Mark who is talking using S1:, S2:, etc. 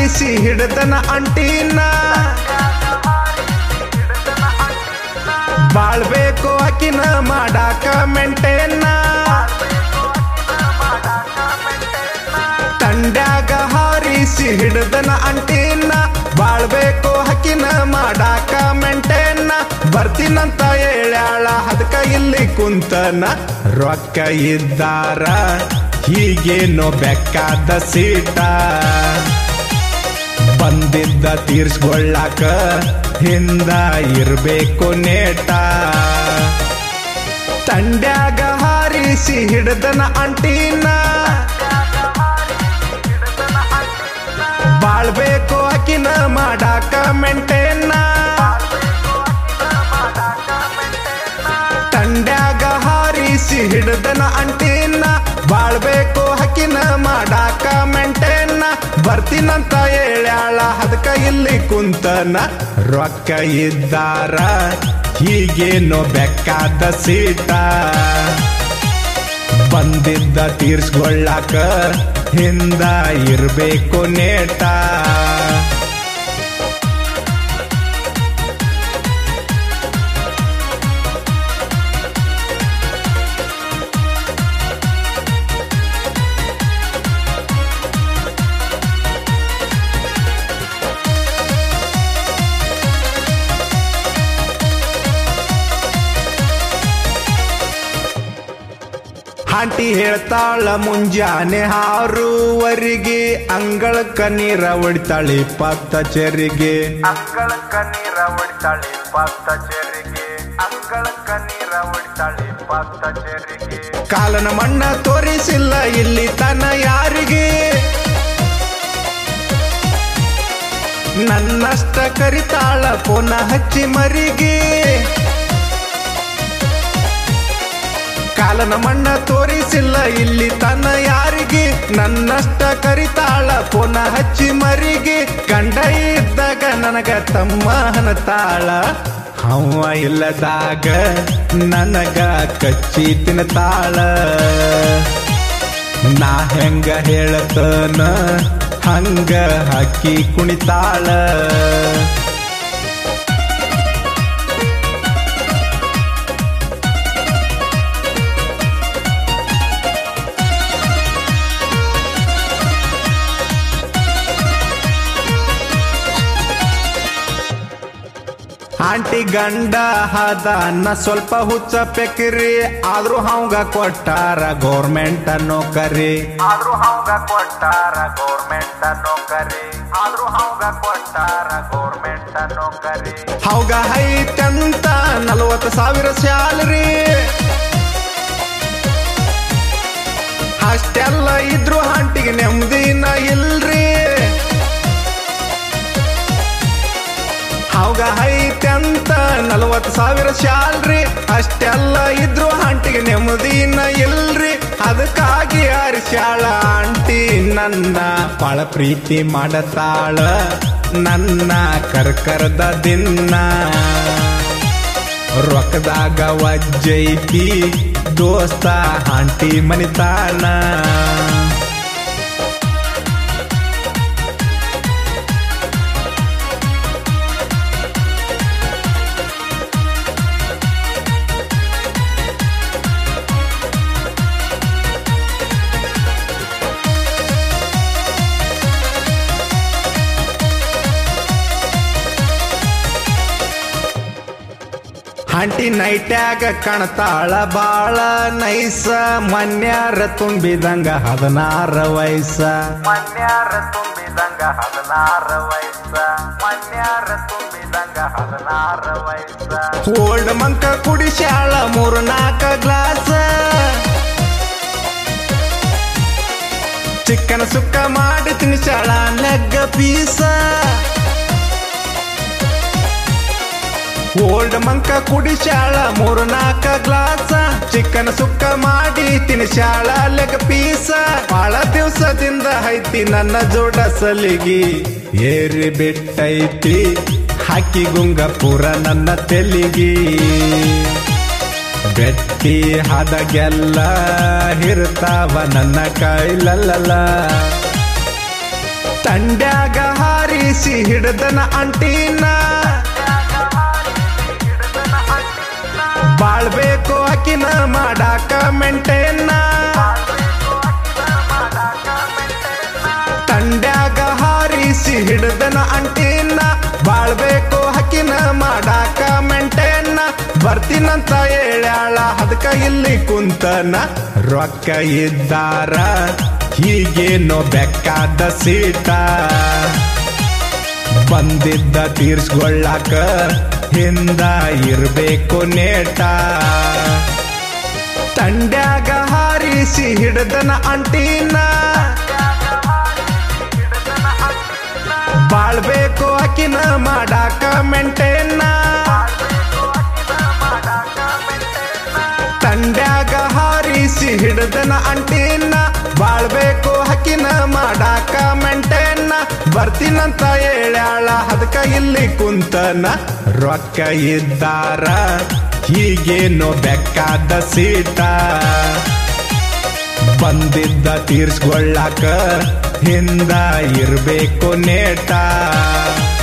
S1: ಹಾರಿಸಿ ಹಿಡ್ದನ ಅಂಟಿನ ಬಾಳ್ಬೇಕು ಆಕಿನ ಮಾಡಾಕ ಮೆಂಟೇನ ತಂಡ್ಯಾಗ ಹಾರಿಸಿ ಹಿಡ್ದನ ಅಂಟಿನ ಬಾಳ್ಬೇಕು ಹಕ್ಕಿನ ಮಾಡಾಕ ಮೆಂಟೇನ ಬರ್ತೀನಂತ ಹೇಳ್ಯಾಳ ಅದಕ್ಕ ಇಲ್ಲಿ ಕುಂತನ ರೊಕ್ಕ ಇದ್ದಾರ ಹೀಗೇನೋ ಬೆಕ್ಕಾದ ಸೀಟ ಬಂದಿದ್ದ ತೀರ್ಸ್ಕೊಳ್ಳಾಕ ಹಿಂದ ಇರ್ಬೇಕು ನೇಟ ತಂಡ್ಯಾಗ ಹಾರಿಸಿ ಹಿಡ್ದನ ಅಂಟಿನ ಬಾಳ್ಬೇಕು ಆಕಿನ ಮಾಡಾಕ ಮೆಂಟೇನ ತಂಡ್ಯಾಗ ಹಾರಿಸಿ ಹಿಡ್ದನ ಅಂಟಿನ ಬಾಳ್ಬೇಕು ಹಕ್ಕಿನ ಮಾಡಾಕ ಮೆಂಟೇನ ಬರ್ತೀನಂತ ಹೇಳ್ಯಾಳ ಅದಕ್ಕ ಇಲ್ಲಿ ಕುಂತನ ರೊಕ್ಕ ಇದ್ದಾರ ಹೀಗೇನೋ ಬೆಕ್ಕಾದ ಸೀಟ ಬಂದಿದ್ದ ತೀರ್ಸ್ಕೊಳ್ಳಾಕ ಹಿಂದ ಇರ್ಬೇಕು ನೇಟ ಆಂಟಿ ಹೇಳ್ತಾಳ ಮುಂಜಾನೆ ಆರೂವರೆಗೆ ಅಂಗಳಕ್ಕ ನೀರ ಹೊಡಿತಾಳೆ ಇಪ್ಪತ್ತ ಚೆರಿಗೆ
S2: ಅಂಗಳಕ್ಕ ನೀರ ಹೊಡಿತಾಳೆ ಪತ್ತ ಚೆರಿಗೆ ಅಂಗಳಕ್ಕ ನೀರ ಹೊಡಿತಾಳೆ ಪತ್ತ ಚೆರಿಗೆ
S1: ಕಾಲನ ಮಣ್ಣ ತೋರಿಸಿಲ್ಲ ಇಲ್ಲಿ ತನ ಯಾರಿಗೆ ನನ್ನಷ್ಟ ಕರಿತಾಳ ಪುನ ಹಚ್ಚಿ ಮರಿಗೆ ಕಾಲನ ಮಣ್ಣ ತೋರಿಸಿಲ್ಲ ಇಲ್ಲಿ ತನ್ನ ಯಾರಿಗೆ ನನ್ನಷ್ಟ ಕರಿತಾಳ ಪುನ ಹಚ್ಚಿ ಮರಿಗೆ ಗಂಡ ಇದ್ದಾಗ ನನಗ ತಮ್ಮ ಹನತಾಳ ಅವ ಇಲ್ಲದಾಗ ನನಗ ಕಚ್ಚಿ ತಿನ್ನತಾಳ ನಾ ಹೆಂಗ ಹೇಳತನ ಹಂಗ ಹಕ್ಕಿ ಕುಣಿತಾಳ ಆಂಟಿ ಗಂಡ ಹದನ್ನ ಸ್ವಲ್ಪ ಹುಚ್ಚ ಪೆಕ್ರಿ ಆದ್ರೂ ಅವಂಗ ಕೊಟ್ಟಾರ ಗೌರ್ಮೆಂಟ್ ನೌಕರಿ
S2: ಆದ್ರೂ ಹಂಗ ಕೊಟ್ಟಾರ ಗೌರ್ಮೆಂಟ್ ನೌಕರಿ ಆದ್ರೂ ಹಂಗ ಕೊಟ್ಟಾರ ಗೌರ್ಮೆಂಟ್ ನೌಕರಿ
S1: ಅವಾಗ ಐತಂತ ನಲವತ್ತು ಸಾವಿರ ಸ್ಯಾಲರಿ ಅಷ್ಟೆಲ್ಲ ಇದ್ರು ಆಂಟಿಗೆ ನೆಮ್ಮದಿನ ಇಲ್ರಿ ಅವಾಗ ಐತಂತ ನಲವತ್ತು ಸಾವಿರ ಸ್ಯಾಲ್ರಿ ಅಷ್ಟೆಲ್ಲ ಇದ್ರು ಆಂಟಿಗೆ ನೆಮ್ಮದಿನ ಇಲ್ರಿ ಅದಕ್ಕಾಗಿ ಹರಿಸ್ಯಾಳ ಆಂಟಿ ನನ್ನ ಬಾಳ ಪ್ರೀತಿ ಮಾಡತಾಳ ನನ್ನ ಕರ್ಕರ್ದ ದಿನ ರೊಕ್ಕದಾಗ ವಜ್ಜೈತಿ ದೋಸ್ತ ಆಂಟಿ ಮನಿತಾನ ಆಂಟಿ ನೈಟ್ಯಾಗ ಕಾಣ್ತಾಳ ಬಾಳ ನೈಸ ಮನ್ಯಾರ ತುಂಬಿದಂಗ ಹದಿನಾರ ವಯಸ್ಸ
S2: ಮನ್ಯಾರ ತುಂಬಿದಂಗ ಹದಿನಾರ ವಯಸ್ಸ ಮನ್ಯಾರ ತುಂಬಿದಂಗ ಹದಿನಾರ ವಯಸ್ಸ
S1: ಓಲ್ಡ್ ಮಂಕ ಕುಡಿಸ್ಯಾಳ ಮೂರು ನಾಲ್ಕ ಗ್ಲಾಸ್ ಚಿಕ್ಕನ ಸುಕ್ಕ ಮಾಡಿ ತಿನ್ಸ್ಯಾಳ ಲೆಗ್ ಪೀಸ ಓಲ್ಡ್ ಮಂಕ ಕುಡಿಸ್ಯಾಳ ಮೂರು ನಾಲ್ಕ ಗ್ಲಾಸ ಚಿಕ್ಕನ ಸುಕ್ಕ ಮಾಡಿ ತಿನ್ಸ್ಯಾಳ ಲೆಗ್ ಪೀಸ ಬಾಳ ದಿವಸದಿಂದ ಐತಿ ನನ್ನ ಜೋಡ ಸಲಿಗಿ ಏರಿ ಬಿಟ್ಟೈತಿ ಹಾಕಿ ಗುಂಗ ಪೂರ ನನ್ನ ತೆಲಿಗಿ ಗಟ್ಟಿ ಹದಗೆಲ್ಲ ಹಿರ್ತಾವ ನನ್ನ ಕೈಲಲ್ಲ ತಂಡ್ಯಾಗ ಹಾರಿಸಿ ಹಿಡ್ದನ ಅಂಟಿನ ಬಾಳ್ಬೇಕು ಆಕಿನ ಮಾಡಾಕ ಮೆಂಟೇನ ತಂಡ್ಯಾಗ ಹಾರಿಸಿ ಹಿಡ್ದನ ಅಂಟಿನ ಬಾಳ್ಬೇಕು ಹಕ್ಕಿನ ಮಾಡಾಕ ಮೆಂಟೇನ ಬರ್ತೀನಂತ ಹೇಳ್ಯಾಳ ಅದಕ್ಕ ಇಲ್ಲಿ ಕುಂತನ ರೊಕ್ಕ ಇದ್ದಾರ ಹೀಗೇನೋ ಬೆಕ್ಕಾದ ಸೀಟ ಬಂದಿದ್ದ ತೀರ್ಸ್ಕೊಳ್ಳಾಕ ಹಿಂದ ಇರ್ಬೇಕು ನೇಟ ತಂಡ್ಯಾಗ ಹಾರಿಸಿ ಹಿಡ್ದನ ಅಂಟಿನ ಬಾಳ್ಬೇಕು ಆಕಿನ ಮಾಡಾಕ ಮೆಂಟೇನ ತಂಡ್ಯಾಗ ಹಾರಿಸಿ ಹಿಡ್ದನ ಅಂಟಿನ ಬಾಳ್ಬೇಕು ಹಕ್ಕಿನ ಮಾಡಾಕ ಮೆಂಟೇನ ಬರ್ತೀನಂತ ಹೇಳ್ಯಾಳ ಅದಕ್ಕ ಇಲ್ಲಿ ಕುಂತನ ರೊಕ್ಕ ಇದ್ದಾರ ಹೀಗೇನೋ ಬೆಕ್ಕಾದ ಸೀಟ ಬಂದಿದ್ದ ತೀರ್ಸ್ಕೊಳ್ಳಾಕ ಹಿಂದ ಇರ್ಬೇಕು ನೇಟ